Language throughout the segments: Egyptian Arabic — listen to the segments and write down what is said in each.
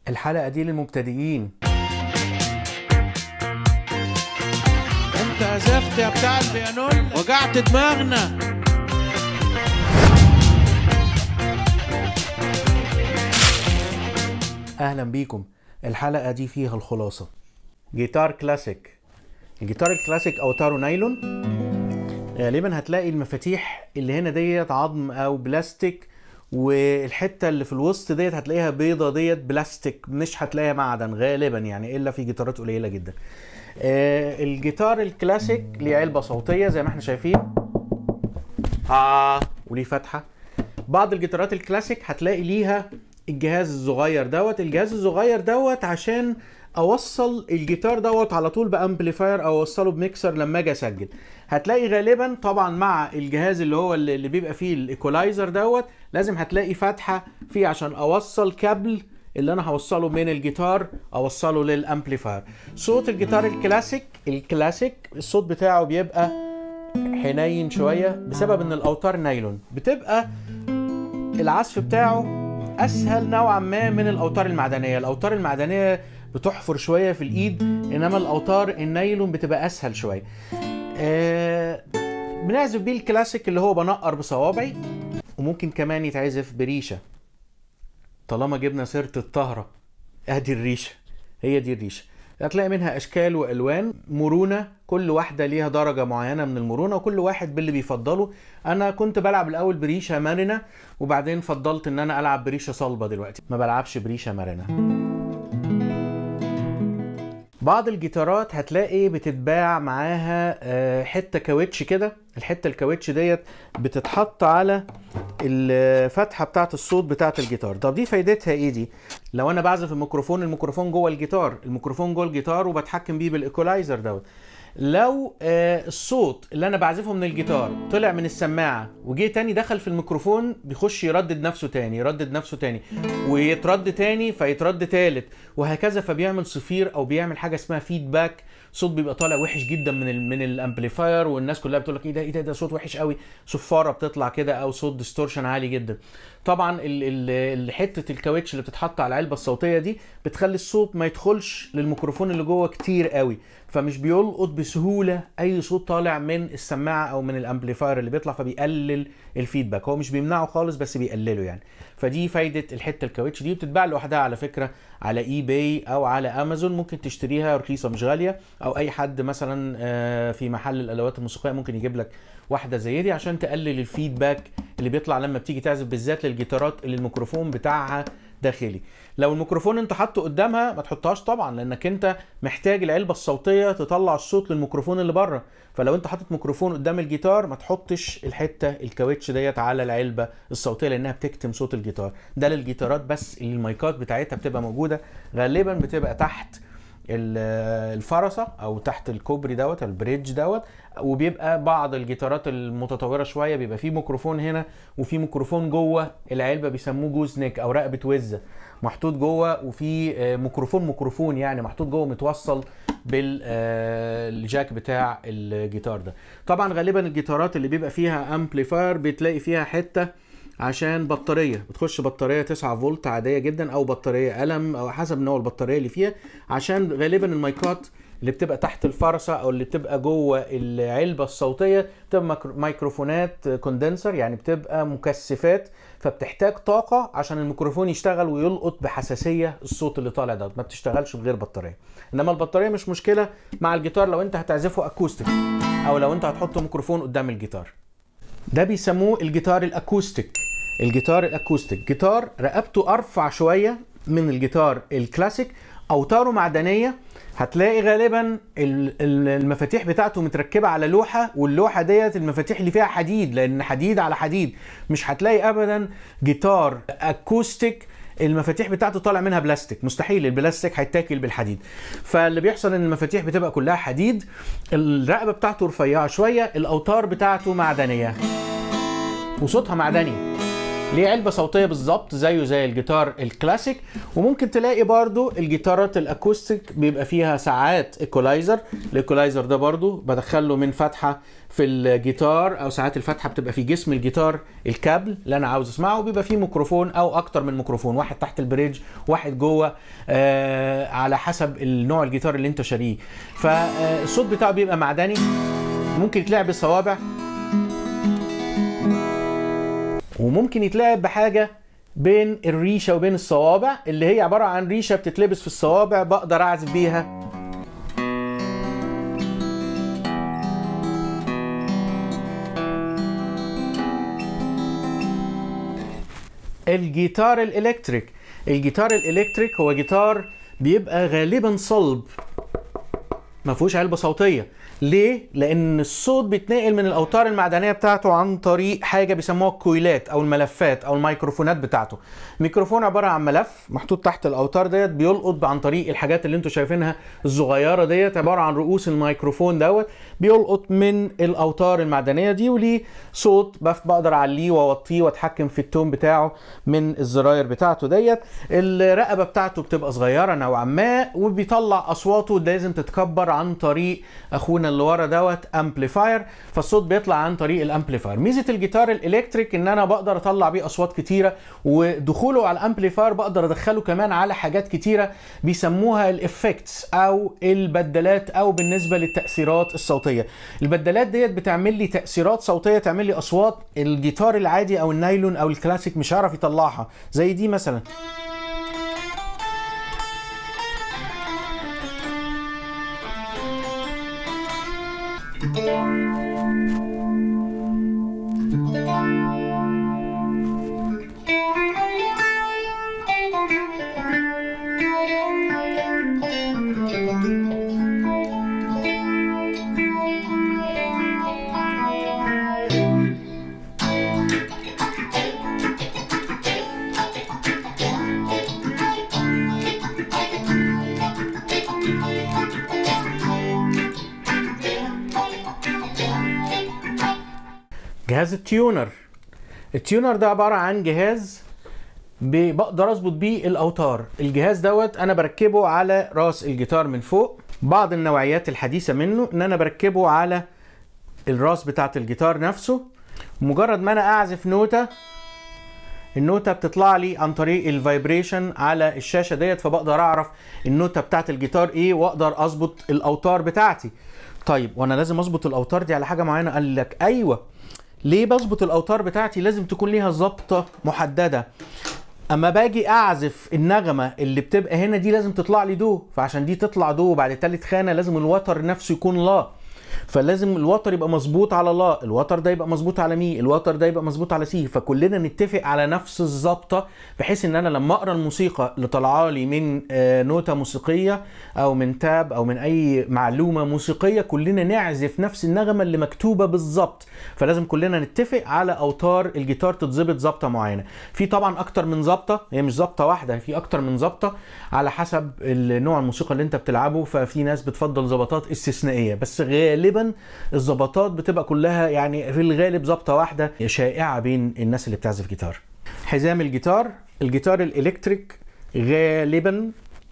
الحلقة دي للمبتدئين انت عزفت يا بتاع البيانون وجعت دماغنا أهلا بيكم الحلقة دي فيها الخلاصة جيتار كلاسيك الجيتار الكلاسيك أوتاره نايلون غالبا هتلاقي المفاتيح اللي هنا ديت عظم أو بلاستيك والحتة اللي في الوسط ديت هتلاقيها بيضة ديت بلاستيك مش هتلاقيها معدن غالبا يعني إلا في جيتارات قليلة جدا آه، الجيتار الكلاسيك ليه علبة صوتية زي ما احنا شايفين آه وليه فتحة بعض الجيتارات الكلاسيك هتلاقي ليها الجهاز الصغير دوت الجهاز الصغير دوت عشان اوصل الجيتار دوت على طول بامبليفاير او اوصله بميكسر لما اجي اسجل هتلاقي غالبا طبعا مع الجهاز اللي هو اللي اللي بيبقى فيه الايكولايزر دوت لازم هتلاقي فتحه فيه عشان اوصل كابل اللي انا هوصله من الجيتار اوصله للامبليفاير صوت الجيتار الكلاسيك الكلاسيك الصوت بتاعه بيبقى حنين شويه بسبب ان الاوتار نايلون بتبقى العزف بتاعه اسهل نوعا ما من الاوتار المعدنيه الاوتار المعدنيه بتحفر شويه في الايد انما الاوتار النايلون بتبقى اسهل شويه آه بنعزف بيه الكلاسيك اللي هو بنقر بصوابعي وممكن كمان يتعزف بريشه طالما جبنا سيره الطهره ادي الريشه هي دي الريشه هتلاقي منها اشكال والوان مرونه كل واحده ليها درجه معينه من المرونه وكل واحد باللي بيفضله انا كنت بلعب الاول بريشه مرنه وبعدين فضلت ان انا العب بريشه صلبه دلوقتي ما بلعبش بريشه مرنه بعض الجيتارات هتلاقي بتتباع معاها آه، حته كاوتش كده الحته الكاوتش ديت بتتحط على الفتحه بتاعه الصوت بتاعه الجيتار طب دي فايدتها ايه دي لو انا بعزف الميكروفون الميكروفون جوه الجيتار الميكروفون جوه الجيتار وبتحكم بيه بالايكولايزر دوت لو آه، الصوت اللي انا بعزفه من الجيتار طلع من السماعه وجه تاني دخل في الميكروفون بيخش يردد نفسه تاني يردد نفسه تاني ويترد تاني فيترد تالت وهكذا فبيعمل صفير او بيعمل حاجه اسمها فيدباك صوت بيبقى طالع وحش جدا من ال من الامبليفاير والناس كلها بتقول لك ايه ده ايه ده ده صوت وحش قوي صفاره بتطلع كده او صوت ديستورشن عالي جدا طبعا ال ال حته الكاوتش اللي بتتحط على العلبه الصوتيه دي بتخلي الصوت ما يدخلش للميكروفون اللي جوه كتير قوي فمش بيلقط بسهوله اي صوت طالع من السماعه او من الامبليفاير اللي بيطلع فبيقلل الفيدباك هو مش بيمنعه خالص بس بيقلله يعني فدي فايده الحته الكاوتش دي بتتباع لوحدها على فكره على اي باي او على امازون ممكن تشتريها رخيصه مش غاليه او اي حد مثلا آه، في محل الادوات الموسيقيه ممكن يجيب لك واحده زي دي عشان تقلل الفيدباك اللي بيطلع لما بتيجي تعزف بالذات للجيتارات اللي الميكروفون بتاعها داخلي لو الميكروفون انت حاطه قدامها ما تحطهاش طبعا لانك انت محتاج العلبه الصوتيه تطلع الصوت للميكروفون اللي بره فلو انت حاطط ميكروفون قدام الجيتار ما تحطش الحته الكاوتش ديت على العلبه الصوتيه لانها بتكتم صوت الجيتار ده للجيتارات بس اللي المايكات بتاعتها بتبقى موجوده غالبا بتبقى تحت ال- الفرسه او تحت الكوبري دوت البريدج دوت وبيبقى بعض الجيتارات المتطوره شويه بيبقى فيه ميكروفون هنا وفي ميكروفون جوه العلبه بيسموه جوز نيك او رقبه وزه محطوط جوه وفي آه، ميكروفون ميكروفون يعني محطوط جوه متوصل بالجاك بتاع الجيتار ده طبعا غالبا الجيتارات اللي بيبقى فيها امبليفاير بتلاقي فيها حته عشان بطاريه بتخش بطاريه 9 فولت عاديه جدا او بطاريه قلم او حسب نوع البطاريه اللي فيها عشان غالبا المايكات اللي بتبقى تحت الفرسه او اللي بتبقى جوه العلبه الصوتيه بتبقى ميكرو- ميكروفونات كوندنسر يعني بتبقى مكثفات فبتحتاج طاقه عشان الميكروفون يشتغل ويلقط بحساسيه الصوت اللي طالع ده ما بتشتغلش بغير بطاريه انما البطاريه مش مشكله مع الجيتار لو انت هتعزفه اكوستيك او لو انت هتحط ميكروفون قدام الجيتار ده بيسموه الجيتار الاكوستيك الجيتار الاكوستيك جيتار رقبته ارفع شويه من الجيتار الكلاسيك اوتاره معدنيه هتلاقي غالبا ال- ال- المفاتيح بتاعته متركبه على لوحه واللوحه ديت المفاتيح اللي فيها حديد لان حديد على حديد مش هتلاقي ابدا جيتار اكوستيك المفاتيح بتاعته طالع منها بلاستيك مستحيل البلاستيك هيتاكل بالحديد فاللي بيحصل ان المفاتيح بتبقى كلها حديد الرقبه بتاعته رفيعه شويه الاوتار بتاعته معدنيه وصوتها معدني ليه علبه صوتيه بالظبط زيه زي الجيتار الكلاسيك وممكن تلاقي برضو الجيتارات الاكوستيك بيبقى فيها ساعات ايكولايزر الايكولايزر ده برضو بدخله من فتحه في الجيتار او ساعات الفتحه بتبقى في جسم الجيتار الكابل اللي انا عاوز اسمعه وبيبقى فيه ميكروفون او اكتر من ميكروفون واحد تحت البريدج واحد جوه آه على حسب النوع الجيتار اللي انت شاريه فالصوت بتاعه بيبقى معدني ممكن يتلعب بالصوابع وممكن يتلعب بحاجه بين الريشه وبين الصوابع اللي هي عباره عن ريشه بتتلبس في الصوابع بقدر اعزف بيها الجيتار الالكتريك الجيتار الالكتريك هو جيتار بيبقى غالبا صلب ما فيهوش علبه صوتيه ليه لان الصوت بيتنقل من الاوتار المعدنيه بتاعته عن طريق حاجه بيسموها الكويلات او الملفات او الميكروفونات بتاعته ميكروفون عباره عن ملف محطوط تحت الاوتار ديت بيلقط عن طريق الحاجات اللي انتوا شايفينها الصغيره ديت عباره عن رؤوس الميكروفون دوت بيلقط من الاوتار المعدنيه دي وليه صوت بقدر اعليه واوطيه واتحكم في التون بتاعه من الزراير بتاعته ديت الرقبه بتاعته بتبقى صغيره نوعا ما وبيطلع اصواته لازم تتكبر عن طريق اخونا اللي ورا دوت امبليفاير فالصوت بيطلع عن طريق الامبليفاير ميزه الجيتار الالكتريك ان انا بقدر اطلع بيه اصوات كتيره ودخوله على الامبليفاير بقدر ادخله كمان على حاجات كتيره بيسموها الافكتس او البدلات او بالنسبه للتاثيرات الصوتيه البدلات ديت بتعمل لي تاثيرات صوتيه تعمل لي اصوات الجيتار العادي او النايلون او الكلاسيك مش هيعرف يطلعها زي دي مثلا جهاز التيونر التيونر ده عباره عن جهاز ب- بقدر اظبط بيه الاوتار الجهاز دوت انا بركبه على راس الجيتار من فوق بعض النوعيات الحديثه منه ان انا بركبه على الراس بتاعه الجيتار نفسه مجرد ما انا اعزف نوته النوته بتطلع لي عن طريق الفايبريشن على الشاشه ديت فبقدر اعرف النوته بتاعه الجيتار ايه واقدر اظبط الاوتار بتاعتي طيب وانا لازم اظبط الاوتار دي على حاجه معينه قال لك ايوه ليه بظبط الاوتار بتاعتي لازم تكون ليها ظبطه محدده اما باجي اعزف النغمه اللي بتبقى هنا دي لازم تطلع لي دو فعشان دي تطلع دو بعد تالت خانه لازم الوتر نفسه يكون لا فلازم الوتر يبقى مظبوط على لا الوتر ده يبقى مظبوط على مي الوتر ده يبقى مظبوط على سي فكلنا نتفق على نفس الظبطه بحيث ان انا لما اقرا الموسيقى اللي طالعه لي من آه، نوته موسيقيه او من تاب او من اي معلومه موسيقيه كلنا نعزف نفس النغمه اللي مكتوبه بالظبط فلازم كلنا نتفق على اوتار الجيتار تتظبط ظبطه معينه في طبعا اكتر من ظبطه هي مش ظبطه واحده في اكتر من ظبطه على حسب النوع الموسيقى اللي انت بتلعبه ففي ناس بتفضل ظبطات استثنائيه بس غالبا الظبطات بتبقى كلها يعني في الغالب ظبطه واحده شائعه بين الناس اللي بتعزف جيتار حزام الجيتار الجيتار الالكتريك غالبا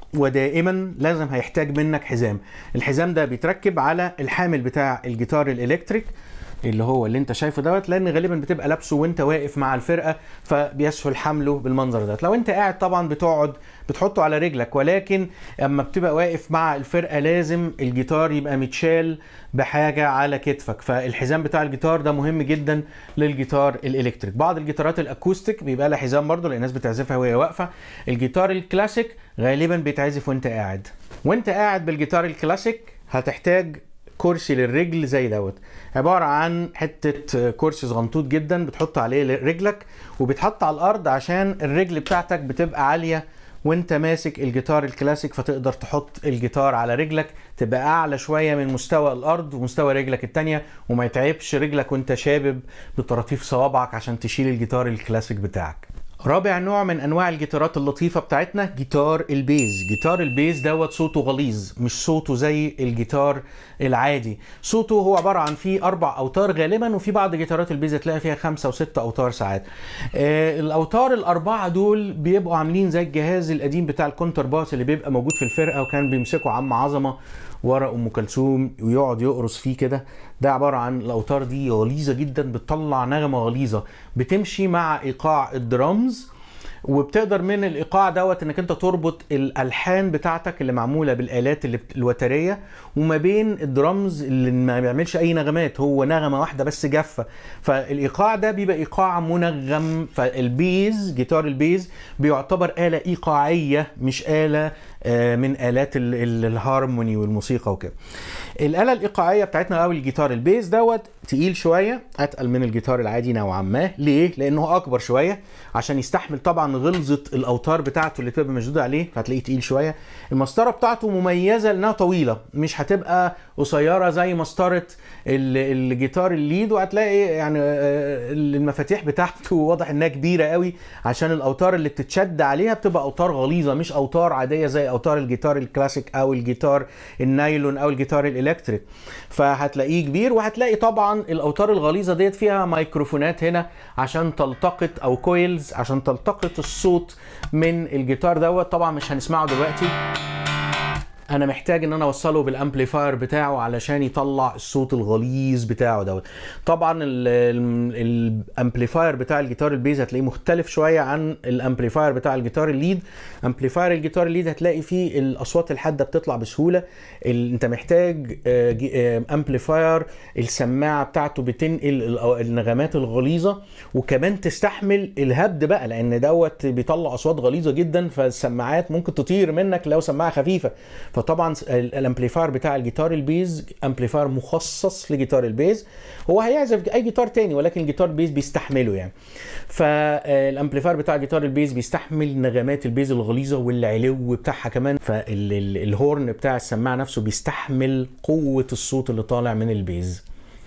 ودائما لازم هيحتاج منك حزام الحزام ده بيتركب على الحامل بتاع الجيتار الالكتريك اللي هو اللي انت شايفه دوت لان غالبا بتبقى لابسه وانت واقف مع الفرقه فبيسهل حمله بالمنظر ده لو انت قاعد طبعا بتقعد بتحطه على رجلك ولكن اما بتبقى واقف مع الفرقه لازم الجيتار يبقى متشال بحاجه على كتفك فالحزام بتاع الجيتار ده مهم جدا للجيتار الالكتريك بعض الجيتارات الاكوستيك بيبقى لها حزام برضه لان الناس بتعزفها وهي واقفه الجيتار الكلاسيك غالبا بيتعزف وانت قاعد وانت قاعد بالجيتار الكلاسيك هتحتاج كرسي للرجل زي دوت عباره عن حته كرسي صغنطوط جدا بتحط عليه رجلك وبيتحط على الارض عشان الرجل بتاعتك بتبقى عاليه وانت ماسك الجيتار الكلاسيك فتقدر تحط الجيتار على رجلك تبقى اعلى شويه من مستوى الارض ومستوى رجلك التانية وما يتعبش رجلك وانت شابب بطراطيف صوابعك عشان تشيل الجيتار الكلاسيك بتاعك رابع نوع من انواع الجيتارات اللطيفه بتاعتنا جيتار البيز جيتار البيز دوت صوته غليظ مش صوته زي الجيتار العادي صوته هو عباره عن فيه اربع اوتار غالبا وفي بعض جيتارات البيز تلاقي فيها خمسة وستة اوتار ساعات آه الاوتار الاربعه دول بيبقوا عاملين زي الجهاز القديم بتاع الكونتر باس اللي بيبقى موجود في الفرقه وكان بيمسكوا عم عظمه ورا ام كلثوم ويقعد يقرص فيه كده ده عباره عن الاوتار دي غليظه جدا بتطلع نغمه غليظه بتمشي مع ايقاع الدرامز وبتقدر من الايقاع دوت انك انت تربط الالحان بتاعتك اللي معموله بالالات اللي بت- الوتريه وما بين الدرامز اللي ما بيعملش اي نغمات هو نغمه واحده بس جافه فالايقاع ده بيبقى ايقاع منغم فالبيز جيتار البيز بيعتبر اله ايقاعيه مش اله آه، من الات ال- ال- الهارموني والموسيقى وكده الاله الايقاعيه بتاعتنا او الجيتار البيز دوت تقيل شويه اتقل من الجيتار العادي نوعا ما ليه لانه اكبر شويه عشان يستحمل طبعا غلظه الاوتار بتاعته اللي بتبقى مشدوده عليه فهتلاقيه تقيل شويه المسطره بتاعته مميزه لانها طويله مش هتبقى قصيره زي مسطره ال- الجيتار الليد وهتلاقي يعني آه، المفاتيح بتاعته واضح انها كبيره قوي عشان الاوتار اللي بتتشد عليها بتبقى اوتار غليظه مش اوتار عاديه زي اوتار الجيتار الكلاسيك او الجيتار النايلون او الجيتار الالكتريك فهتلاقيه كبير وهتلاقي طبعا الاوتار الغليظه ديت فيها ميكروفونات هنا عشان تلتقط او كويلز عشان تلتقط الصوت من الجيتار دوت طبعا مش هنسمعه دلوقتي انا محتاج ان انا اوصله بالامبليفاير بتاعه علشان يطلع الصوت الغليظ بتاعه دوت طبعا الامبليفاير بتاع الجيتار البيز هتلاقيه مختلف شويه عن الامبليفاير بتاع الجيتار الليد امبليفاير الجيتار الليد هتلاقي فيه الاصوات الحاده بتطلع بسهوله ال- انت محتاج امبليفاير السماعه بتاعته بتنقل ال- النغمات الغليظه وكمان تستحمل الهبد بقى لان دوت بيطلع اصوات غليظه جدا فالسماعات ممكن تطير منك لو سماعه خفيفه فطبعا ال- الامبليفاير بتاع الجيتار البيز امبليفاير مخصص لجيتار البيز هو هيعزف اي جيتار تاني ولكن الجيتار البيز بيستحمله يعني فالامبليفاير بتاع جيتار البيز بيستحمل نغمات البيز الغليظه والعلو بتاعها كمان فالهورن بتاع السماعه نفسه بيستحمل قوه الصوت اللي طالع من البيز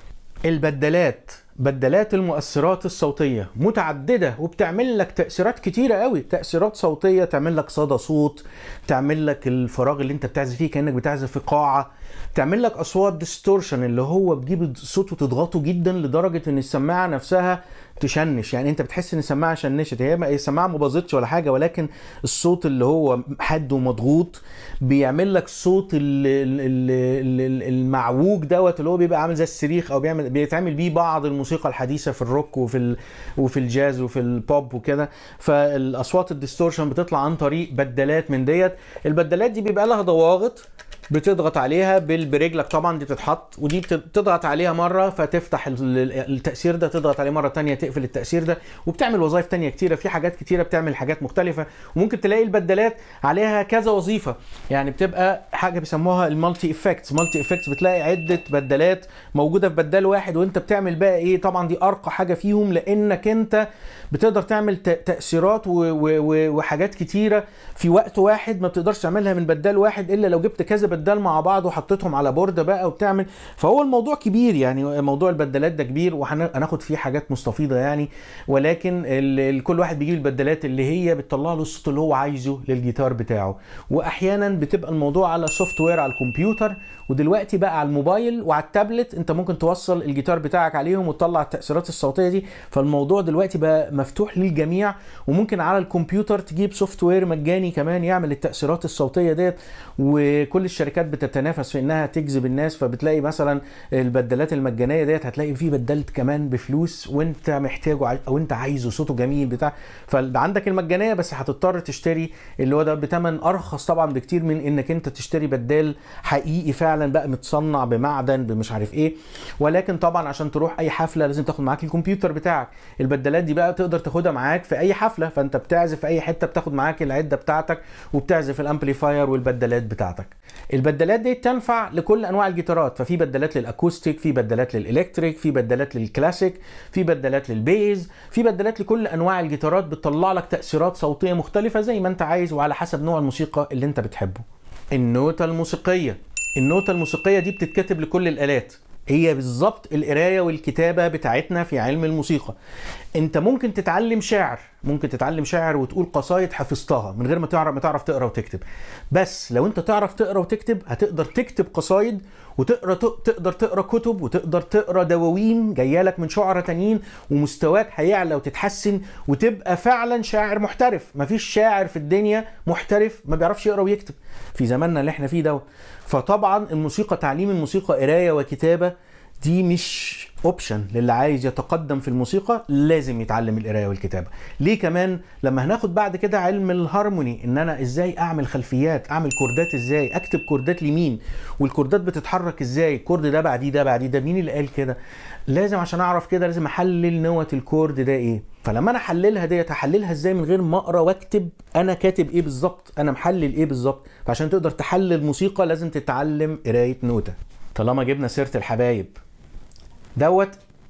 البدلات بدلات المؤثرات الصوتية متعددة وبتعمل لك تأثيرات كتيرة قوي تأثيرات صوتية تعمل لك صدى صوت تعمل لك الفراغ اللي انت بتعزف فيه كأنك بتعزف في قاعة تعمل لك أصوات ديستورشن اللي هو بتجيب الصوت وتضغطه جدا لدرجة ان السماعة نفسها تشنش يعني انت بتحس ان السماعه شنشت هي ما- السماعه ما باظتش ولا حاجه ولكن الصوت اللي هو حاد ومضغوط بيعمل لك صوت ال- ال- ال- ال- المعوج دوت اللي هو بيبقى عامل زي الصريخ او بيعمل بيتعمل بيه بعض الموسيقى الحديثه في الروك وفي ال وفي الجاز وفي البوب وكده فالاصوات الديستورشن بتطلع عن طريق بدلات من ديت البدلات دي بيبقى لها ضواغط بتضغط عليها بال- برجلك طبعا دي بتتحط ودي بت- بتضغط عليها مره فتفتح ال- ال- التاثير ده تضغط عليه مره تانية تقفل التاثير ده وبتعمل وظائف تانية كتيره في حاجات كتيره بتعمل حاجات مختلفه وممكن تلاقي البدلات عليها كذا وظيفه يعني بتبقى حاجه بيسموها المالتي افكتس مالتي افكتس بتلاقي عده بدلات موجوده في بدال واحد وانت بتعمل بقى ايه طبعا دي ارقى حاجه فيهم لانك انت بتقدر تعمل ت- تاثيرات و- و- و- وحاجات كتيره في وقت واحد ما بتقدرش تعملها من بدال واحد الا لو جبت كذا بدال مع بعض وحطيتهم على بورده بقى وبتعمل فهو الموضوع كبير يعني موضوع البدلات ده كبير وهناخد فيه حاجات مستفيضه يعني ولكن ال- ال- كل واحد بيجيب البدلات اللي هي بتطلع له الصوت اللي هو عايزه للجيتار بتاعه واحيانا بتبقى الموضوع على سوفت وير على الكمبيوتر ودلوقتي بقى على الموبايل وعلى التابلت انت ممكن توصل الجيتار بتاعك عليهم وتطلع التاثيرات الصوتيه دي فالموضوع دلوقتي بقى مفتوح للجميع وممكن على الكمبيوتر تجيب سوفت وير مجاني كمان يعمل التاثيرات الصوتيه ديت وكل الشركات بتتنافس في انها تجذب الناس فبتلاقي مثلا البدلات المجانيه ديت هتلاقي في بدل كمان بفلوس وانت محتاجه عاي- او انت عايزه صوته جميل بتاع فعندك المجانيه بس هتضطر تشتري اللي هو ده بتمن ارخص طبعا بكتير من انك انت تشتري بدال حقيقي فعلا بقى متصنع بمعدن بمش عارف ايه ولكن طبعا عشان تروح اي حفله لازم تاخد معاك الكمبيوتر بتاعك البدلات دي بقى تقدر تاخدها معاك في اي حفله فانت بتعزف في اي حته بتاخد معاك العده بتاعتك وبتعزف الامبليفاير والبدلات بتاعتك البدلات دي تنفع لكل انواع الجيتارات ففي بدلات للاكوستيك في بدلات للالكتريك في بدلات للكلاسيك في بدلات للبيز في بدلات لكل انواع الجيتارات بتطلع لك تاثيرات صوتيه مختلفه زي ما انت عايز وعلى حسب نوع الموسيقى اللي انت بتحبه النوتة الموسيقية النوتة الموسيقية دي بتتكتب لكل الآلات هي بالظبط القرايه والكتابه بتاعتنا في علم الموسيقى انت ممكن تتعلم شعر ممكن تتعلم شعر وتقول قصايد حفظتها من غير ما تعرف ما تعرف تقرا وتكتب بس لو انت تعرف تقرا وتكتب هتقدر تكتب قصايد وتقرا تقدر تقرا كتب وتقدر تقرا دواوين جايه لك من شعراء تانيين ومستواك هيعلى وتتحسن وتبقى فعلا شاعر محترف مفيش شاعر في الدنيا محترف ما بيعرفش يقرا ويكتب في زماننا اللي احنا فيه دوت فطبعا الموسيقى تعليم الموسيقى قرايه وكتابه دي مش اوبشن للي عايز يتقدم في الموسيقى لازم يتعلم القرايه والكتابه ليه كمان لما هناخد بعد كده علم الهارموني ان انا ازاي اعمل خلفيات اعمل كوردات ازاي اكتب كوردات لمين والكوردات بتتحرك ازاي الكورد ده بعديه ده بعديه ده مين اللي قال كده لازم عشان اعرف كده لازم احلل نوة الكورد ده ايه فلما انا احللها ديت هحللها ازاي من غير ما اقرا واكتب انا كاتب ايه بالظبط انا محلل ايه بالظبط فعشان تقدر تحلل موسيقى لازم تتعلم قرايه نوته طالما جبنا سيره الحبايب دوت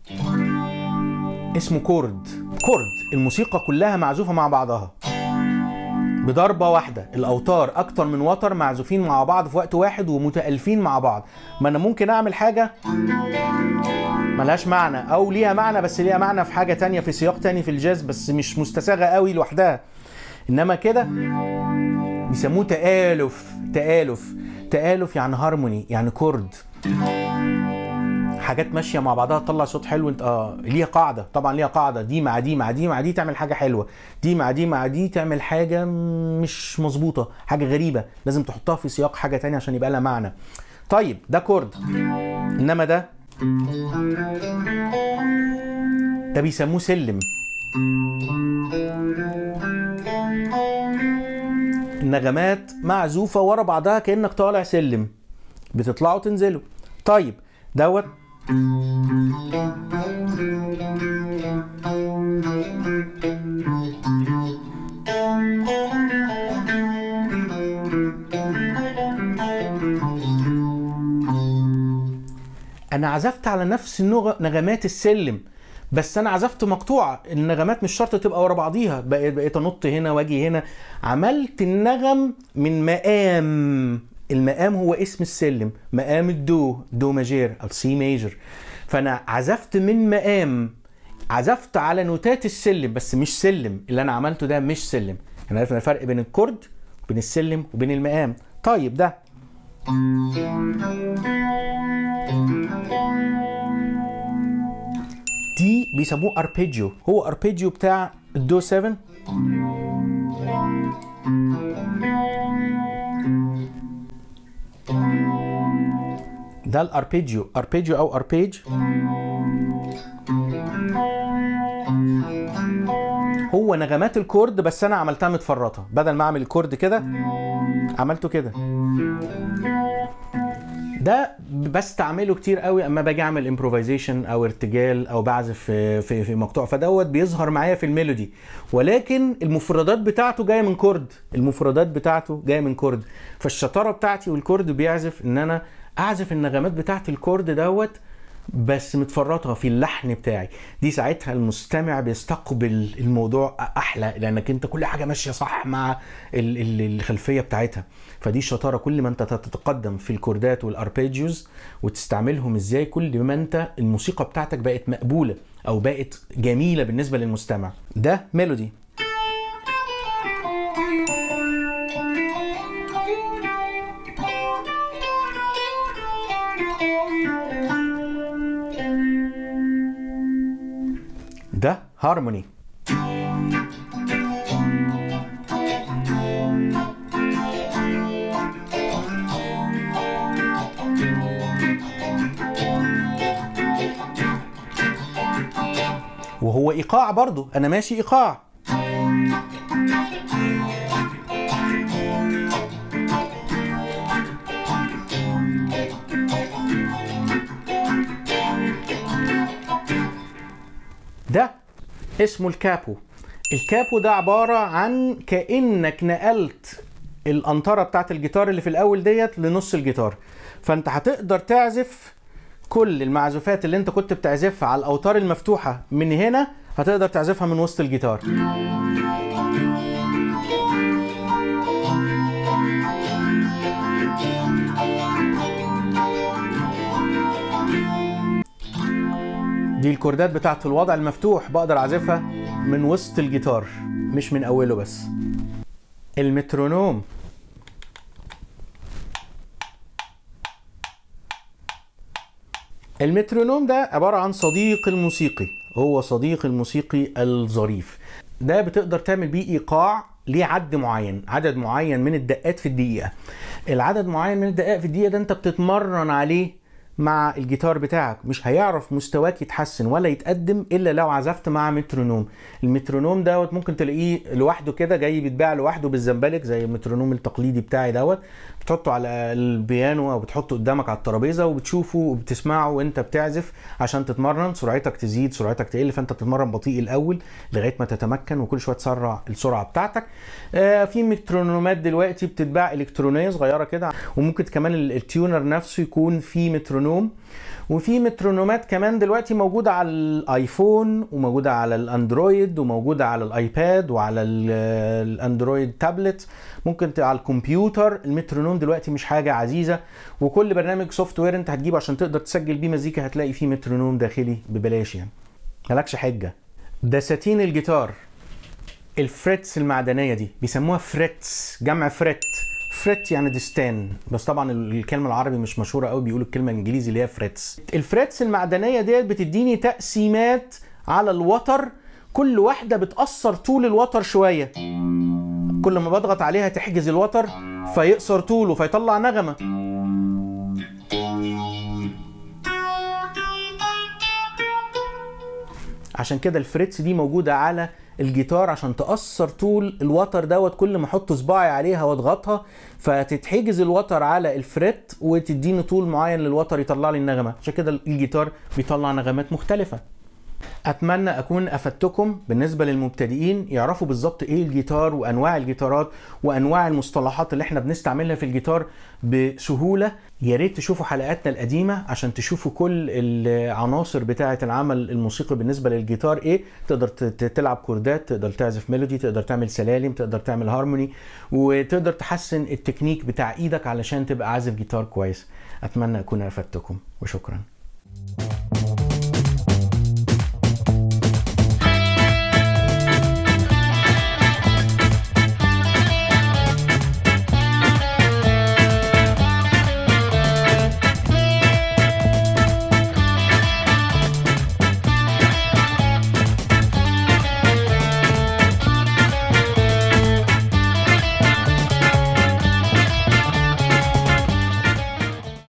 اسمه كورد كورد الموسيقى كلها معزوفه مع بعضها بضربة واحدة الأوتار أكتر من وتر معزوفين مع بعض في وقت واحد ومتألفين مع بعض ما أنا ممكن أعمل حاجة ملهاش معنى أو ليها معنى بس ليها معنى في حاجة تانية في سياق تاني في الجاز بس مش مستساغة قوي لوحدها إنما كده بيسموه تآلف تآلف تآلف يعني هارموني يعني كورد حاجات ماشيه مع بعضها تطلع صوت حلو انت اه ليها قاعده طبعا ليها قاعده دي مع دي مع دي مع دي تعمل حاجه حلوه دي مع دي مع دي تعمل حاجه مش مظبوطه حاجه غريبه لازم تحطها في سياق حاجه تانية عشان يبقى لها معنى طيب ده كورد انما ده ده بيسموه سلم النغمات معزوفه ورا بعضها كانك طالع سلم بتطلعوا تنزلوا طيب دوت انا عزفت على نفس النغ- نغمات السلم بس انا عزفت مقطوعه النغمات مش شرط تبقى ورا بعضيها بقيت بقيت انط هنا واجي هنا عملت النغم من مقام المقام هو اسم السلم مقام الدو دو ماجير او سي ميجر فانا عزفت من مقام عزفت على نوتات السلم بس مش سلم اللي انا عملته ده مش سلم انا عارف الفرق بين الكورد وبين السلم وبين المقام طيب ده دي بيسموه اربيجيو هو اربيجيو بتاع الدو 7 ده الاربيجيو اربيجيو او اربيج هو نغمات الكورد بس انا عملتها متفرطه بدل ما اعمل الكورد كده عملته كده ده بستعمله كتير قوي اما باجي اعمل امبروفيزيشن او ارتجال او بعزف في في, في مقطوع فدوت بيظهر معايا في الميلودي ولكن المفردات بتاعته جايه من كورد المفردات بتاعته جايه من كورد فالشطاره بتاعتي والكورد بيعزف ان انا اعزف النغمات بتاعت الكورد دوت بس متفرطه في اللحن بتاعي دي ساعتها المستمع بيستقبل الموضوع احلى لانك انت كل حاجه ماشيه صح مع ال- ال- الخلفيه بتاعتها فدي الشطاره كل ما انت تتقدم في الكوردات والاربيجيوز وتستعملهم ازاي كل ما انت الموسيقى بتاعتك بقت مقبوله او بقت جميله بالنسبه للمستمع ده ميلودي ده هارموني وهو ايقاع برضو انا ماشي ايقاع ده اسمه الكابو الكابو ده عبارة عن كأنك نقلت القنطرة بتاعت الجيتار اللي في الأول ديت لنص الجيتار فأنت هتقدر تعزف كل المعزوفات اللي انت كنت بتعزفها على الأوتار المفتوحة من هنا هتقدر تعزفها من وسط الجيتار دي الكوردات بتاعت الوضع المفتوح بقدر اعزفها من وسط الجيتار مش من اوله بس المترونوم المترونوم ده عبارة عن صديق الموسيقي هو صديق الموسيقي الظريف ده بتقدر تعمل بيه ايقاع ليه عد معين عدد معين من الدقات في الدقيقة العدد معين من الدقائق في الدقيقة ده انت بتتمرن عليه مع الجيتار بتاعك مش هيعرف مستواك يتحسن ولا يتقدم الا لو عزفت مع مترونوم المترونوم دوت ممكن تلاقيه لوحده كده جاي بيتباع لوحده بالزنبلك زي المترونوم التقليدي بتاعي دوت بتحطه على البيانو او بتحطه قدامك على الترابيزه وبتشوفه وبتسمعه وانت بتعزف عشان تتمرن سرعتك تزيد سرعتك تقل فانت بتتمرن بطيء الاول لغايه ما تتمكن وكل شويه تسرع السرعه بتاعتك آه في مترونومات دلوقتي بتتباع الكترونيه صغيره كده وممكن كمان التيونر نفسه يكون فيه مترونوم وفي مترونومات كمان دلوقتي موجوده على الايفون وموجوده على الاندرويد وموجوده على الايباد وعلى الاندرويد تابلت ممكن على الكمبيوتر المترونوم دلوقتي مش حاجه عزيزه وكل برنامج سوفت وير انت هتجيبه عشان تقدر تسجل بيه مزيكا هتلاقي فيه مترونوم داخلي ببلاش يعني مالكش حجه دساتين الجيتار الفريتس المعدنيه دي بيسموها فريتس جمع فريت فريت يعني دستان بس طبعا الكلمه العربي مش مشهوره قوي بيقولوا الكلمه الانجليزي اللي هي فريتس الفريتس المعدنيه ديت بتديني تقسيمات على الوتر كل واحده بتاثر طول الوتر شويه كل ما بضغط عليها تحجز الوتر فيقصر طوله فيطلع نغمه عشان كده الفريتس دي موجوده على الجيتار عشان تأثر طول الوتر دوت كل ما احط صباعي عليها واضغطها فتتحجز الوتر على الفريت وتديني طول معين للوتر يطلع لي النغمه عشان كده الجيتار بيطلع نغمات مختلفه اتمنى اكون افدتكم بالنسبه للمبتدئين يعرفوا بالظبط ايه الجيتار وانواع الجيتارات وانواع المصطلحات اللي احنا بنستعملها في الجيتار بسهوله يا ريت تشوفوا حلقاتنا القديمه عشان تشوفوا كل العناصر بتاعه العمل الموسيقي بالنسبه للجيتار ايه تقدر تلعب كوردات تقدر تعزف ميلودي تقدر تعمل سلالم تقدر تعمل هارموني وتقدر تحسن التكنيك بتاع ايدك علشان تبقى عازف جيتار كويس اتمنى اكون افدتكم وشكرا